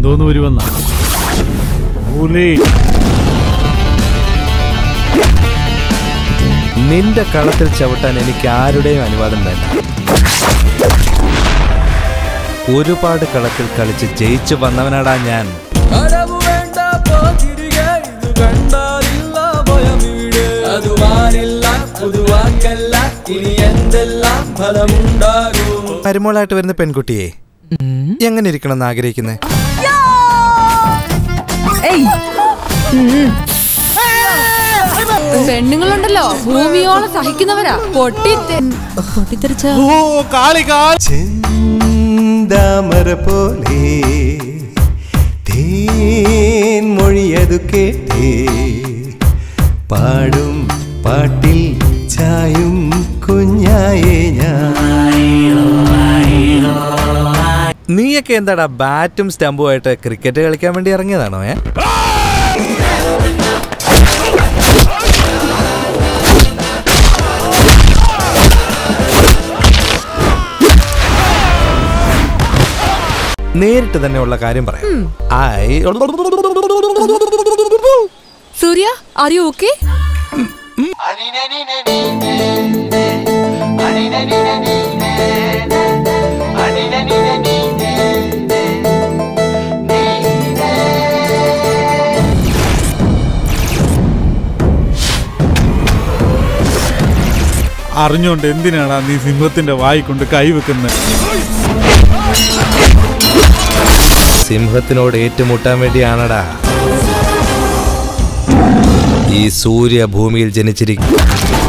എന്തോന്ന് വരുമെന്ന പുലി നിന്റെ കളത്തിൽ ചവിട്ടാൻ എനിക്ക് ആരുടെയും അനുവാദം വേണ്ട ഒരുപാട് കളത്തിൽ കളിച്ച് ജയിച്ചു വന്നവനാടാ ഞാൻ അടവു വേണ്ട പോതിരികെ ഇത് കണ്ടാലില്ല ഭയമീട് അത് വാനില്ല പുതുവാക്കല്ല ഇനി എന്തെല്ലാം ഫലമുണ്ടാകും മരുമോളായിട്ട് വരുന്ന പെൺകുട്ടിയെ എങ്ങനെ ഇരിക്കണം എന്ന് ആഗ്രഹിക്കുന്നേ പെണ്ണുങ്ങളുണ്ടല്ലോ ഭൂമിയോളം സഹിക്കുന്നവരാ പൊട്ടി പൊട്ടിത്തെറിച്ച ഓ കാളി കാളി ചെന്താമര പോലെ തേൻ മൊഴിയതു കേട്ടേ പാടും പാട്ടിൽ ചായും കുഞ്ഞായേ ഞാൻ നീയൊക്കെ എന്താടാ ബാറ്റും സ്റ്റമ്പും ആയിട്ട് ക്രിക്കറ്റ് കളിക്കാൻ വേണ്ടി ഇറങ്ങിയതാണോ ഏ നേരിട്ട് തന്നെ ഉള്ള കാര്യം പറയാം I Surya are you okay അറിഞ്ഞോണ്ട് എന്തിനാടാ നീ സിംഹത്തിന്റെ വായി കൊണ്ട് കൈവെക്കുന്നത് സിംഹത്തിനോട് ഏറ്റുമുട്ടാൻ വേണ്ടിയാണടാ ഈ സൂര്യ ഭൂമിയിൽ ജനിച്ചിരിക്കും